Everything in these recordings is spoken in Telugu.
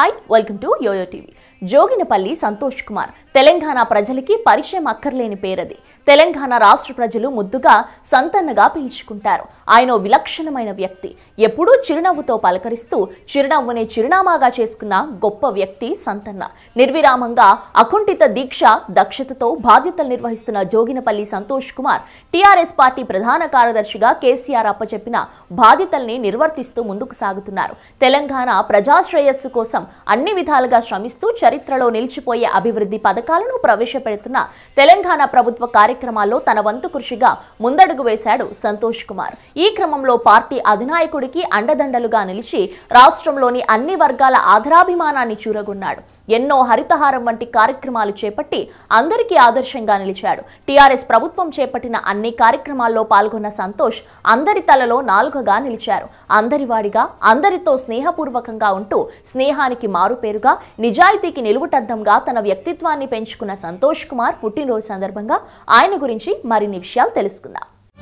hi welcome to YoYo TV Joginapally Santosh Kumar Telangana ప్రజలకి పరిచయం అక్కర్లేని పేరది తెలంగాణ రాష్ట్ర ప్రజలు ముద్దుగా సంతన్నగా పిలుచుకుంటారు ఆయన ఓ విలక్షణమైన వ్యక్తి ఎప్పుడూ చిరునవ్వుతో పలకరిస్తూ చిరునవ్వునే చిరునామాగా చేసుకున్న గొప్ప వ్యక్తి సంతన్న నిర్విరామంగా అకుంఠిత దీక్ష దక్షతతో బాధ్యతలు నిర్వహిస్తున్న జోగినపల్లి సంతోష్ కుమార్ టీఆర్ఎస్ పార్టీ ప్రధాన కార్యదర్శిగా కేసీఆర్ అప్పచెప్పిన బాధ్యతల్ని నిర్వర్తిస్తూ ముందుకు సాగుతున్నారు తెలంగాణ ప్రజాశ్రేయస్సు కోసం అన్ని విధాలుగా శ్రమిస్తూ చరిత్రలో నిలిచిపోయే అభివృద్ధి పథకాలను ప్రవేశపెడుతున్న తెలంగాణ ప్రభుత్వ కార్యక్రమాల్లో తన వంతు కృషిగా ముందడుగు వేశాడు సంతోష్ కుమార్ ఈ క్రమంలో పార్టీ అధినాయకుడికి అండదండలుగా నిలిచి రాష్ట్రంలోని అన్ని వర్గాల ఆదరాభిమానాన్ని చూరగొన్నాడు ఎన్నో హరితహారం వంటి కార్యక్రమాలు చేపట్టి అందరికీ ఆదర్శంగా నిలిచాడు టీఆర్ఎస్ ప్రభుత్వం చేపట్టిన అన్ని కార్యక్రమాల్లో పాల్గొన్న సంతోష్ అందరి తలలో నాలుకగా నిలిచారు అందరివాడిగా అందరితో స్నేహపూర్వకంగా ఉంటూ స్నేహానికి మారుపేరుగా నిజాయితీకి నిలువుటద్దంగా తన వ్యక్తిత్వాన్ని పెంచుకున్న సంతోష్ కుమార్ పుట్టినరోజు సందర్భంగా ఆయన గురించి మరిన్ని విషయాలు తెలుసుకుందాం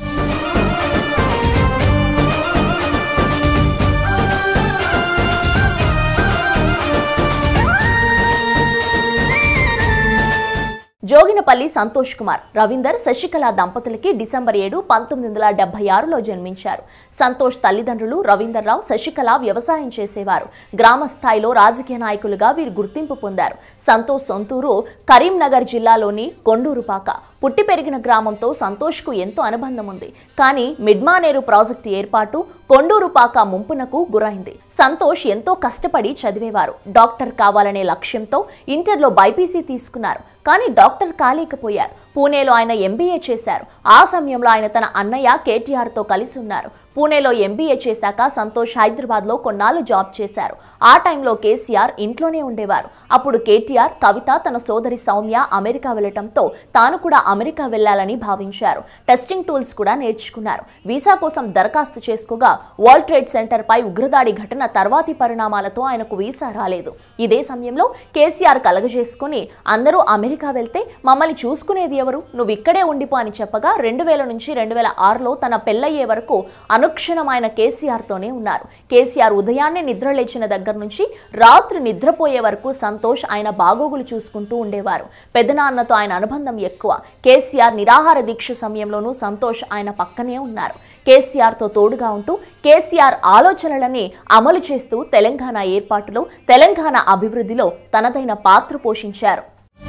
జోగినపల్లి సంతోష్ కుమార్ రవీందర్ శశికళ దంపతులకి డిసెంబర్ ఏడు పంతొమ్మిది వందల డెబ్బై ఆరులో జన్మించారు సంతోష్ తల్లిదండ్రులు రవీందర్ రావు శశికళ వ్యవసాయం చేసేవారు గ్రామ స్థాయిలో రాజకీయ నాయకులుగా వీరు గుర్తింపు పొందారు సంతోష్ సొంతూరు కరీంనగర్ జిల్లాలోని కొండూరుపాక పుట్టి పెరిగిన గ్రామంతో సంతోష్కు ఎంతో అనుబంధం ఉంది కానీ మిడ్మానేరు ప్రాజెక్టు ఏర్పాటు కొండూరుపాక ముంపునకు గురైంది సంతోష్ ఎంతో కష్టపడి చదివేవారు డాక్టర్ కావాలనే లక్ష్యంతో ఇంటర్లో బైపీసీ తీసుకున్నారు కానీ డాక్టర్ కాలేకపోయారు పూణేలో ఆయన ఎంబీఏ చేశారు ఆ సమయంలో ఆయన తన అన్నయ్య కేటీఆర్తో కలిసి ఉన్నారు పూణేలో ఎంబీఏ చేశాక సంతోష్ హైదరాబాద్లో కొన్నాళ్ళు జాబ్ చేశారు ఆ టైంలో కేసీఆర్ ఇంట్లోనే ఉండేవారు అప్పుడు కేటీఆర్ కవిత తన సోదరి సౌమ్య అమెరికా వెళ్లటంతో తాను కూడా అమెరికా వెళ్లాలని భావించారు టెస్టింగ్ టూల్స్ కూడా నేర్చుకున్నారు వీసా కోసం దరఖాస్తు చేసుకోగా వరల్డ్ ట్రేడ్ సెంటర్ పై ఉగ్రదాడి ఘటన తర్వాతి పరిణామాలతో ఆయనకు వీసా రాలేదు ఇదే సమయంలో కేసీఆర్ కలగజేసుకుని అందరూ అమెరికా వెళ్తే మమ్మల్ని చూసుకునేది ఎవరు నువ్వు ఇక్కడే ఉండిపో అని చెప్పగా రెండు వేల నుంచి రెండు వేల ఆరులో తన పెళ్ళయ్యే వరకు అనుక్షణం ఆయన కేసీఆర్తోనే ఉన్నారు కేసీఆర్ ఉదయాన్నే నిద్ర లేచిన దగ్గర నుంచి రాత్రి నిద్రపోయే వరకు సంతోష్ ఆయన బాగోగులు చూసుకుంటూ ఉండేవారు పెద్దనాన్నతో ఆయన అనుబంధం ఎక్కువ కేసీఆర్ నిరాహార దీక్ష సమయంలోనూ సంతోష్ ఆయన పక్కనే ఉన్నారు కేసీఆర్తో తోడుగా ఉంటూ కేసీఆర్ ఆలోచనలని అమలు చేస్తూ తెలంగాణ ఏర్పాటులో తెలంగాణ అభివృద్ధిలో తనదైన పాత్ర పోషించారు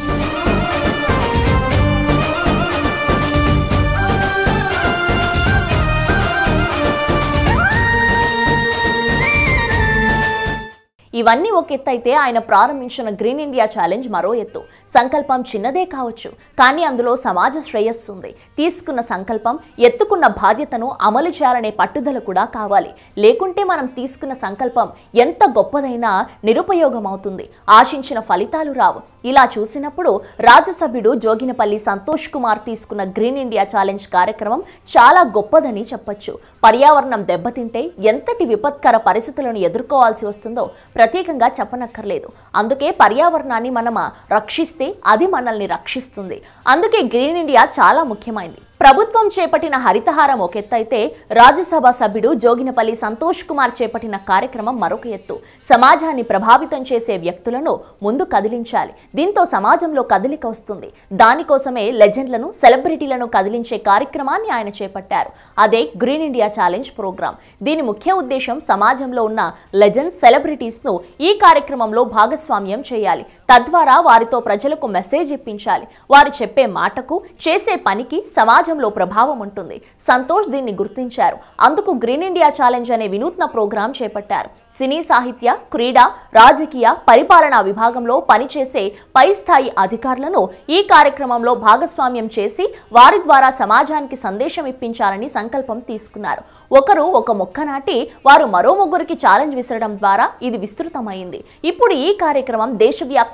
ఇవన్నీ ఒక ఎత్తు అయితే ఆయన ప్రారంభించిన గ్రీన్ ఇండియా ఛాలెంజ్ మరో ఎత్తు సంకల్పం చిన్నదే కావచ్చు కానీ అందులో సమాజ శ్రేయస్సు ఉంది తీసుకున్న సంకల్పం ఎత్తుకున్న బాధ్యతను అమలు చేయాలనే పట్టుదల కూడా కావాలి లేకుంటే మనం తీసుకున్న సంకల్పం ఎంత గొప్పదైనా నిరుపయోగం అవుతుంది ఆశించిన ఫలితాలు రావు ఇలా చూసినప్పుడు రాజ్యసభ్యుడు జోగినపల్లి సంతోష్ కుమార్ తీసుకున్న గ్రీన్ ఇండియా ఛాలెంజ్ కార్యక్రమం చాలా గొప్పదని చెప్పొచ్చు పర్యావరణం దెబ్బతింటే ఎంతటి విపత్కర పరిస్థితులను ఎదుర్కోవాల్సి వస్తుందో ప్రత్యేకంగా చెప్పనక్కర్లేదు అందుకే పర్యావరణాన్ని మనం రక్షిస్తే అది మనల్ని రక్షిస్తుంది అందుకే గ్రీన్ ఇండియా చాలా ముఖ్యమైంది ప్రభుత్వం చేపట్టిన హరితహారం ఒక ఎత్తు అయితే రాజ్యసభ సభ్యుడు జోగినపల్లి సంతోష్ కుమార్ చేపట్టిన కార్యక్రమం మరొక ఎత్తు సమాజాన్ని ప్రభావితం చేసే వ్యక్తులను ముందు కదిలించాలి దీంతో సమాజంలో కదలిక వస్తుంది దానికోసమే లెజెండ్లను సెలబ్రిటీలను కదిలించే కార్యక్రమాన్ని ఆయన చేపట్టారు అదే గ్రీన్ ఇండియా ఛాలెంజ్ ప్రోగ్రాం దీని ముఖ్య ఉద్దేశం సమాజంలో ఉన్న లెజెండ్స్ సెలబ్రిటీస్ ను ఈ కార్యక్రమంలో భాగస్వామ్యం చేయాలి తద్వారా వారితో ప్రజలకు మెసేజ్ ఇప్పించాలి వారు చెప్పే మాటకు చేసే పనికి సమాజంలో ప్రభావం ఉంటుంది సంతోష్ దీన్ని గుర్తించారు అందుకు గ్రీన్ ఇండియా ఛాలెంజ్ అనే వినూత్న ప్రోగ్రాం చేపట్టారు సినీ సాహిత్య క్రీడా రాజకీయ పరిపాలనా విభాగంలో పనిచేసే పై స్థాయి అధికారులను ఈ కార్యక్రమంలో భాగస్వామ్యం చేసి వారి ద్వారా సమాజానికి సందేశం ఇప్పించాలని సంకల్పం తీసుకున్నారు ఒకరు ఒక మొక్క నాటి వారు మరో ముగ్గురికి ఛాలెంజ్ విసరడం ద్వారా ఇది విస్తృతమైంది ఇప్పుడు ఈ కార్యక్రమం దేశవ్యాప్తంగా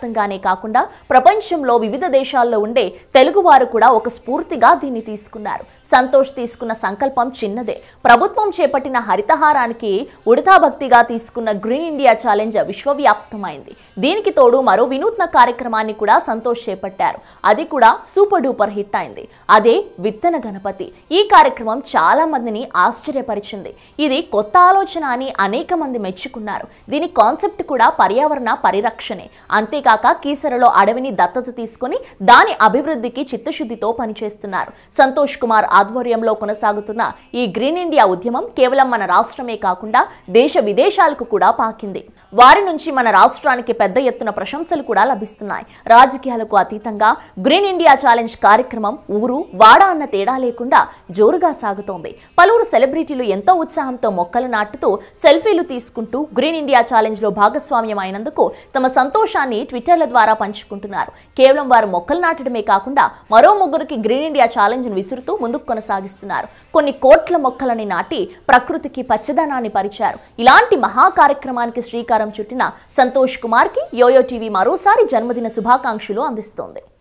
దేశవ్యాప్తంగానే కాకుండా ప్రపంచంలో వివిధ దేశాల్లో ఉండే తెలుగువారు కూడా ఒక స్ఫూర్తిగా దీన్ని తీసుకున్నారు సంతోష్ తీసుకున్న సంకల్పం చిన్నదే ప్రభుత్వం చేపట్టిన హరితహారానికి ఉడతా భక్తిగా తీసుకున్న గ్రీన్ ఇండియా ఛాలెంజ్ విశ్వవ్యాప్తమైంది దీనికి తోడు మరో వినూత్న కార్యక్రమాన్ని కూడా సంతోష్ చేపట్టారు అది కూడా సూపర్ డూపర్ హిట్ అయింది అదే విత్తన గణపతి ఈ కార్యక్రమం చాలా మందిని ఆశ్చర్యపరిచింది ఇది కొత్త ఆలోచన అని అనేక మంది మెచ్చుకున్నారు దీని కాన్సెప్ట్ కూడా పర్యావరణ పరిరక్షణే అంతేకాక కీసరలో అడవిని దత్తత తీసుకొని దాని అభివృద్ధికి చిత్తశుద్ధితో పనిచేస్తున్నారు సంతోష్ కుమార్ ఆధ్వర్యంలో కొనసాగుతున్న ఈ గ్రీన్ ఇండియా ఉద్యమం కేవలం మన రాష్ట్రమే కాకుండా దేశ విదేశాలకు కూడా పాకింది వారి నుంచి మన రాష్ట్రానికి పెద్ద ఎత్తున ప్రశంసలు కూడా లభిస్తున్నాయి రాజకీయాలకు అతీతంగా గ్రీన్ ఇండియా ఛాలెంజ్ కార్యక్రమం ఊరు వాడ అన్న తేడా లేకుండా జోరుగా సాగుతోంది పలువురు సెలబ్రిటీలు ఎంతో ఉత్సాహంతో మొక్కలు నాటుతూ సెల్ఫీలు తీసుకుంటూ గ్రీన్ ఇండియా ఛాలెంజ్ లో భాగస్వామ్యం అయినందుకు తమ సంతోషాన్ని ట్విట్టర్ల ద్వారా పంచుకుంటున్నారు కేవలం వారు మొక్కలు నాటడమే కాకుండా మరో ముగ్గురికి గ్రీన్ ఇండియా ఛాలెంజ్ ను విసురుతూ ముందుకు కొనసాగిస్తున్నారు కొన్ని కోట్ల మొక్కలని నాటి ప్రకృతికి పచ్చదనాన్ని పరిచారు ఇలాంటి మహా కార్యక్రమానికి శ్రీకారం చుట్టిన సంతోష్ కుమార్ కి యోయో టీవీ మరోసారి జన్మదిన శుభాకాంక్షలు అందిస్తోంది